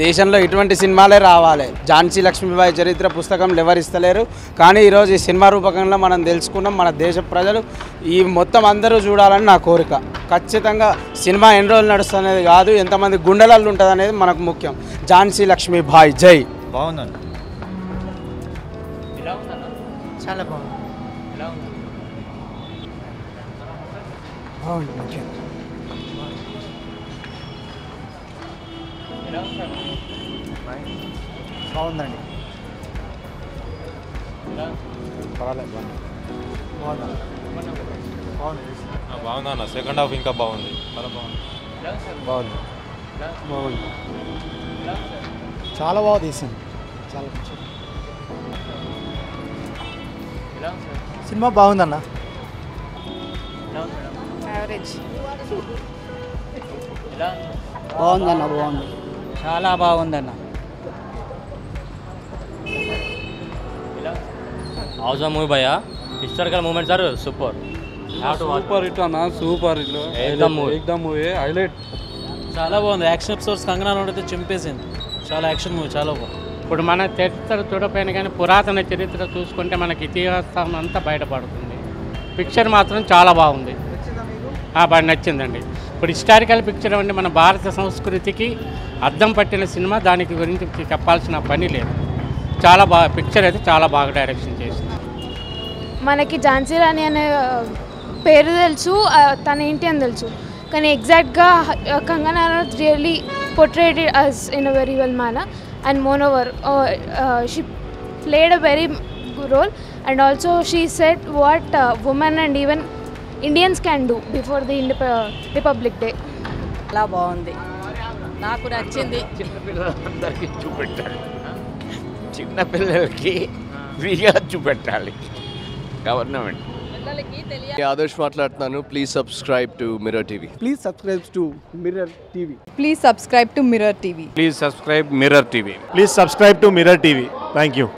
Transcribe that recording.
దేశంలో ఇటువంటి సినిమాలే రావాలి ఝాన్సీ లక్ష్మీబాయి చరిత్ర పుస్తకం ఎవరు ఇస్తలేరు కానీ ఈరోజు ఈ సినిమా రూపకంలో మనం తెలుసుకున్నాం మన దేశ ప్రజలు ఈ మొత్తం అందరూ చూడాలని నా కోరిక ఖచ్చితంగా సినిమా ఎన్ని రోజులు నడుస్తున్నది కాదు ఎంతమంది గుండెలలో ఉంటుంది అనేది మనకు ముఖ్యం ఝాన్సీ లక్ష్మీబాయి జై బాగుందండి చాలా బాగుంది బాగుంది మంచిగా బాగుందండి పర్వాలేదు బాగుంది బాగుంది బాగుంది అన్న సెకండ్ హాఫ్ ఇంకా బాగుంది చాలా బాగుంది బాగుంది బాగుంది చాలా బాగా తీసింది చాలా మంచిది. సినిమా బాగుందన్న యావరేజ్ బాగుందన్న బాగుంది చాలా బాగుందన్న అవసరం మూవీ భయ historical moments are super super hit అన్న సూపర్ హిట్ ఏకదమ్ మూవీ. ఏకదమ్ మూవీ హైలైట్ చాలా బాగుంది యాక్షన్ ఎపిసోడ్స్ కంగనా అయితే చింపేసింది చాలా యాక్షన్ మూవీ చాలా బాగుంది ఇప్పుడు మన చరిత్ర చూడపోయిన కానీ పురాతన చరిత్ర చూసుకుంటే మనకి ఇతిహాసం అంతా బయటపడుతుంది పిక్చర్ మాత్రం చాలా బాగుంది ఆ, బాగా నచ్చిందండి ఇప్పుడు హిస్టారికల్ పిక్చర్ అంటే మన భారత సంస్కృతికి అద్దం పట్టిన సినిమా దానికి గురించి చెప్పాల్సిన పని లేదు చాలా బాగా పిక్చర్ అయితే చాలా బాగా డైరెక్షన్ చేసింది మనకి ఝాన్సీ రాణి అనే ఆ, పేరు తెలుసు ఆ, తను ఏంటి అని తెలుసు కానీ ఎగ్జాక్ట్గా Kangana Ranaut really portrayed as in a very well manner and moreover she played a very role and also she set what women and even Indians can do before the Republic Day చాలా బాగుంది నాకు నచ్చింది చిన్నపిల్లలందరికీ చూపెట్టాలి చిన్నపిల్లలకి ఫ్రీగా చూపెట్టాలి government Adarsh మాట్లాడుతున్నాను please subscribe to Mirror TV please subscribe to Mirror TV please subscribe to Mirror TV please subscribe Mirror TV please subscribe to Mirror TV thank you